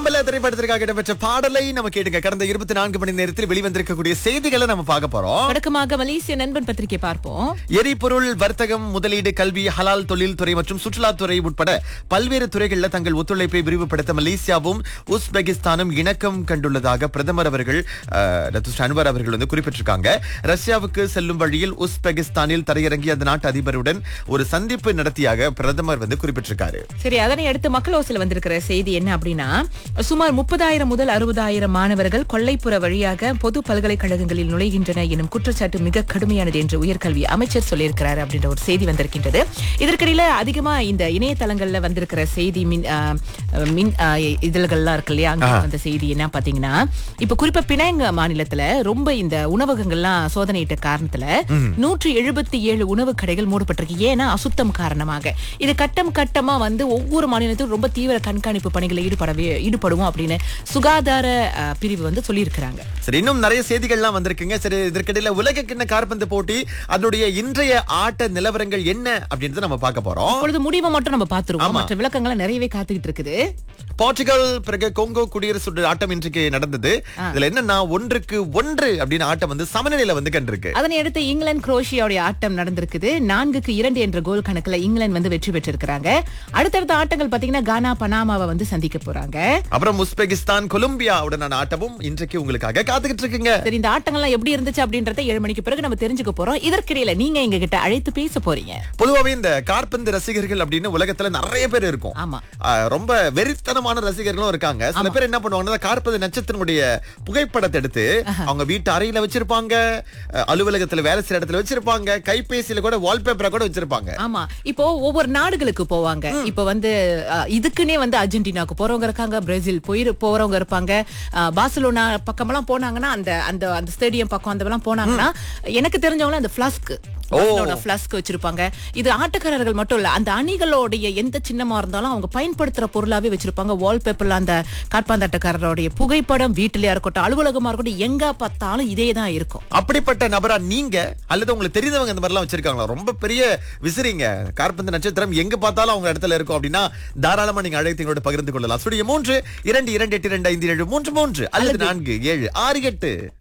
அம்பல திரைப்படத்திற்காக இடம்பெற்ற பாடலை நம்ம கேட்டுங்க கடந்த இருபத்தி நான்கு மணி நேரத்தில் வெளிவந்திருக்கக்கூடிய செய்திகளை நம்ம பார்க்க போறோம் வழக்கமாக மலேசிய நண்பன் பத்திரிகை பார்ப்போம் எரிபொருள் வர்த்தகம் முதலீடு கல்வி ஹலால் தொழில் துறை மற்றும் சுற்றுலாத்துறை உட்பட பல்வேறு துறைகளில் தங்கள் ஒத்துழைப்பை விரிவுபடுத்த மலேசியாவும் உஸ்பெகிஸ்தானும் இணக்கம் கண்டுள்ளதாக பிரதமர் அவர்கள் அஹ், டாக்டர் ஸ்ரீ அன்வர் அவர்கள் வந்து குறிப்பிட்டிருக்காங்க ரஷ்யாவுக்கு செல்லும் வழியில் உஸ்பெகிஸ்தானில் தரையிறங்கி அந்த நாட்டு அதிபருடன் ஒரு சந்திப்பு நடத்தியாக பிரதமர் வந்து குறிப்பிட்டிருக்காரு சரி அதனை அடுத்து மக்கள் ஓசில வந்திருக்கிற செய்தி என்ன அப்படின்னா சுமார் முப்பதாயிரம் முதல் அறுபதாயிரம் மாணவர்கள் கொல்லைப்புற வழியாக பொது பல்கலைக்கழகங்களில் நுழைகின்றன எனும் குற்றச்சாட்டு மிக கடுமையானது என்று உயர்கல்வி அமைச்சர் சொல்லியிருக்கிறார் அப்படின்ற ஒரு செய்தி வந்திருக்கின்றது இதற்கிடையில அதிகமா இந்த இணையதளங்கள்ல வந்திருக்கிற செய்தி மின் ஆ, மின் ஆ, இதழ்கள்லாம் இருக்கு இல்லையா அங்க வந்த செய்தி என்ன பாத்தீங்கன்னா இப்ப குறிப்பா பினாங்க மாநிலத்துல ரொம்ப இந்த உணவகங்கள்லாம் சோதனையிட்ட காரணத்துல நூற்றி எழுபத்தி ஏழு உணவு கடைகள் மூடப்பட்டிருக்கு ஏன்னா அசுத்தம் காரணமாக இது கட்டம் கட்டமா வந்து ஒவ்வொரு மாநிலத்திலும் ரொம்ப தீவிர கண்காணிப்பு பணிகளில் ஈடுபடவே ஈடுபடுவோம் அப்படின்னு சுகாதார அஹ், பிரிவு வந்து சொல்லியிருக்கிறாங்க சரி இன்னும் நிறைய செய்திகள்லாம் வந்திருக்குங்க சரி இதற்கிடையில உலக கிண்ண காற்பந்து போட்டி அதனுடைய இன்றைய ஆட்ட நிலவரங்கள் என்ன அப்படின்றத நம்ம பார்க்க போறோம் அப்பொழுது முடிவை மட்டும் நம்ம பார்த்துருவோம் மற்ற விளக்கங்களை நிறையவே காத்துக்கிட்டு இருக்குது போர்ச்சுகல் பிறகு கொங்கோ குடியரசு ஆட்டம் இன்றைக்கு நடந்தது இதுல என்னன்னா ஒன்றுக்கு ஒன்று அப்படின்னு ஆட்டம் வந்து சமநிலையில வந்து கண்டிருக்கு அதனை அடுத்து இங்கிலாந்து குரோஷியாவுடைய ஆட்டம் நடந்திருக்குது நான்குக்கு இரண்டு என்ற கோல் கணக்குல இங்கிலாந்து வந்து வெற்றி பெற்றிருக்கிறாங்க அடுத்தடுத்த ஆட்டங்கள் பாத்தீங்கன்னா கானா பனாமாவை வந்து சந்திக்க போறாங்க அப்புறம் உஸ்பெகிஸ்தான் கொலம்பியாவுடனான ஆட்டமும் இன்றைக்கு உங்களுக்காக காத்துக்கிட்டு இருக்குங்க சரி இந்த ஆட்டங்கள்லாம் எப்படி இருந்துச்சு அப்படின்றத ஏழு மணிக்கு பிறகு நம்ம தெரிஞ்சுக்க போறோம் இதற்கிடையில நீங்க எங்க கிட்ட அழைத்து பேச போறீங்க பொதுவாவே இந்த காற்பந்து ரசிகர்கள் அப்படின்னு உலகத்துல நிறைய பேர் இருக்கும் ஆமா ஆஹ் ரொம்ப வெறித்தனமான ரசிகர்களும் இருக்காங்க சில பேர் என்ன பண்ணுவாங்கன்னா இந்த காற்பந்து நட்சத்திரனுடைய புகைப்படத்தை எடுத்து அவங்க வீட்டு அறையில வச்சிருப்பாங்க அஹ் அலுவலகத்துல வேலை செய்யற இடத்துல வச்சிருப்பாங்க கைபேசியில கூட வால்பேப்பரா கூட வச்சிருப்பாங்க ஆமா இப்போ ஒவ்வொரு நாடுகளுக்கு போவாங்க இப்போ வந்து அஹ், இதுக்குன்னே வந்து அர்ஜென்டினாக்கு போறவங்க இருக்காங்க பிரேசில் போய் போறவங்க இருப்பாங்க அஹ், பார்சலோனா பக்கமெல்லாம் போனாங்கன்னா அந்த அந்த அந்த ஸ்டேடியம் பக்கம் அந்த எல்லாம் போனாங்கன்னா எனக்கு தெரிஞ்சவங்க அந்த பிளாஸ்க் பிளாஸ்க் வச்சிருப்பாங்க இது ஆட்டக்காரர்கள் மட்டும் இல்ல அந்த அணிகளுடைய எந்த சின்னமா இருந்தாலும் அவங்க பயன்படுத்துற பொருளாவே வச்சிருப்பாங்க வால்பேப்பர்ல அந்த காட்பாந்தாட்டக்காரருடைய புகைப்படம் வீட்டிலயா இருக்கட்டும் அலுவலகமா இருக்கட்டும் எங்க பார்த்தாலும் இதே தான் இருக்கும் அப்படிப்பட்ட நபரா நீங்க அல்லது உங்களுக்கு தெரிந்தவங்க இந்த மாதிரிலாம் வச்சிருக்காங்களா ரொம்ப பெரிய விசிறிங்க கார்பந்து நட்சத்திரம் எங்க பார்த்தாலும் அவங்க இடத்துல இருக்கும் அப்படின்னா தாராளமா நீங்க அழைத்து எங்களோட பகிர்ந்து கொள்ளலாம் ஸ்டுடியோ மூன்று இரண்டு இரண்டு எட்டு இரண்டு ஐந்து ஏழு மூன்று மூன்று அல்லது நான்கு ஏழு ஆறு எட்டு